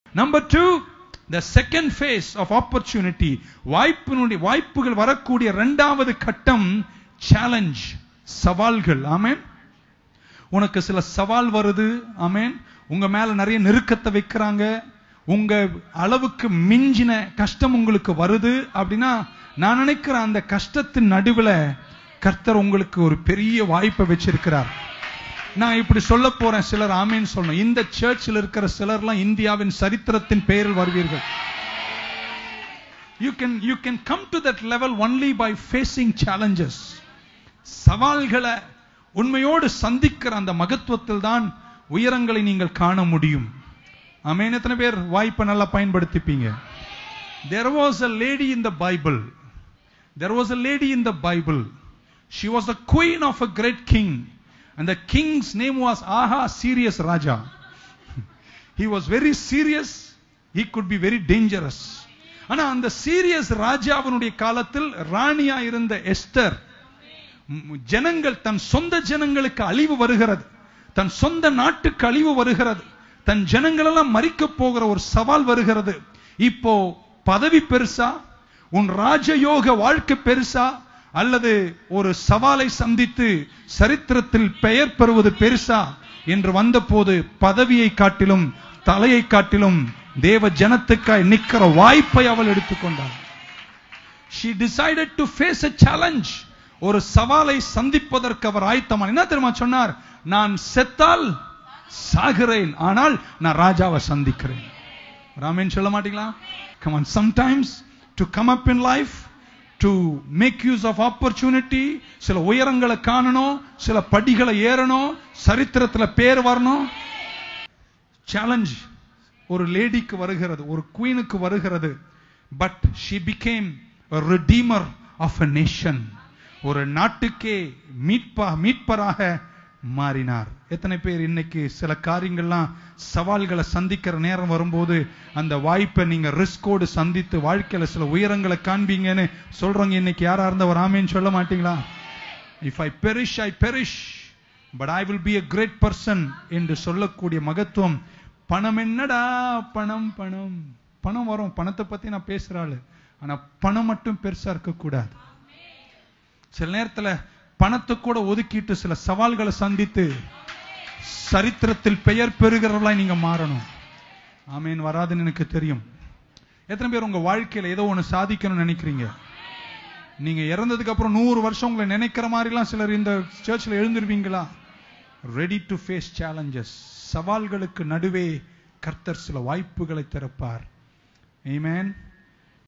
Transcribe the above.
number two the second phase of opportunity வாய்ப்பினுடைய வாய்ப்புகள் வரக்கூடிய இரண்டாவது கட்டம் சேலஞ்ச் சவால்கள் ஆமென் உனக்கு சில சவால் வருது ஆமென் உங்க மேல நிறைய நெருக்கத்தை வைக்கிறாங்க உங்க அளவுக்கு மிஞ்சின கஷ்டம் உங்களுக்கு வருது அப்படின்னா நான் நினைக்கிறேன் அந்த கஷ்டத்தின் நடுவுல கர்த்தர் உங்களுக்கு ஒரு பெரிய வாய்ப்பை வச்சிருக்கிறார் நான் இப்படி சொல்ல போறேன் சிலர் ஆமேன்னு சொல்லணும் இந்த சர்ச்சில் இருக்கிற சிலர்லாம் இந்தியாவின் சரித்திரத்தின் பெயரில் வருவீர்கள் you can you can come to that level only by facing challenges சவால்களை உண்மையோடு சந்திக்கிற அந்த மகத்துவத்தில் தான் உயரங்களை நீங்கள் காண முடியும் ஆமென் எத்தனை பேர் வாய்ப்பை நல்லா பயன்படுத்திப்பீங்க there was a lady in the bible there was a lady in the bible she was the queen of a great king and the king's name was aha serious raja he was very serious he could be very dangerous ஆனா அந்த serious ராஜாவினுடைய காலத்தில் ராணியா இருந்த Esther ம், ஜனங்கள் தன் சொந்த ஜனங்களுக்கு அழிவு வருகிறது தன் சொந்த நாட்டுக்கு அழிவு வருகிறது தன் ஜனங்களெல்லாம் மறிக்க போகிற ஒரு சவால் வருகிறது இப்போ பதவி பெருசா உன் ராஜயோக வாழ்க்கை பெருசா அல்லது ஒரு சவாலை சந்தித்து சரித்திரத்தில் பெயர் பெறுவது பெருசா என்று வந்தபோது பதவியை காட்டிலும் தலையை காட்டிலும் தேவ ஜனத்துக்காய் நிக்கிற வாய்ப்பை அவள் எடுத்துக்கொண்டாள் she decided to face a challenge ஒரு சவாலை சந்திப்பதற்கு அவர் ஆயத்தமான என்ன தெரியுமா சொன்னார் நான் செத்தால் சாகிறேன் ஆனால் நான் ராஜாவை சந்திக்கிறேன் ராமேன் சொல்ல மாட்டீங்களா come on sometimes to come up in life to make use of opportunity சில உயரங்களை காணணும் சில படிகளை ஏறணும் சரித்திரத்துல பேர் வரணும் சேலஞ்ச் ஒரு லேடிக்கு வருகிறது ஒரு குயினுக்கு வருகிறது but she became a redeemer of a nation ஒரு நாட்டுக்கே மீட்பா மீட்பராக மாறினார் எத்தனை பேர் இன்னைக்கு சில காரியங்கள்லாம் சவால்களை சந்திக்கிற நேரம் வரும்போது அந்த வாய்ப்பை நீங்க ரிஸ்கோடு சந்தித்து வாழ்க்கையில சில உயரங்களை காண்பீங்கன்னு சொல்றவங்க இன்னைக்கு யாரா இருந்த ஒரு ஆமேன்னு சொல்ல மாட்டீங்களா if I perish I perish but I will be a great person என்று சொல்லக்கூடிய மகத்துவம் பணம் என்னடா பணம் பணம் பணம் வரும் பணத்தை பத்தி நான் பேசுற ஆளு ஆனா பணம் மட்டும் பெருசா இருக்க கூடாது சில நேரத்துல பணத்தை கூட ஒதுக்கிட்டு சில சவால்களை சந்தித்து சரித்திரத்தில் பெயர் பெறுகிறவர்களாய் நீங்க மாறணும் ஆமேன் வராதுன்னு எனக்கு தெரியும் எத்தனை பேர் உங்க வாழ்க்கையில ஏதோ ஒண்ணு சாதிக்கணும்னு நினைக்கிறீங்க நீங்க இறந்ததுக்கு அப்புறம் நூறு வருஷம் உங்களை நினைக்கிற மாதிரிலாம் சிலர் இந்த சர்ச்சில் எழுந்திருவீங்களா ரெடி டு ஃபேஸ் சேலஞ்சஸ் சவால்களுக்கு நடுவே கர்த்தர் சில வாய்ப்புகளை திறப்பார் Amen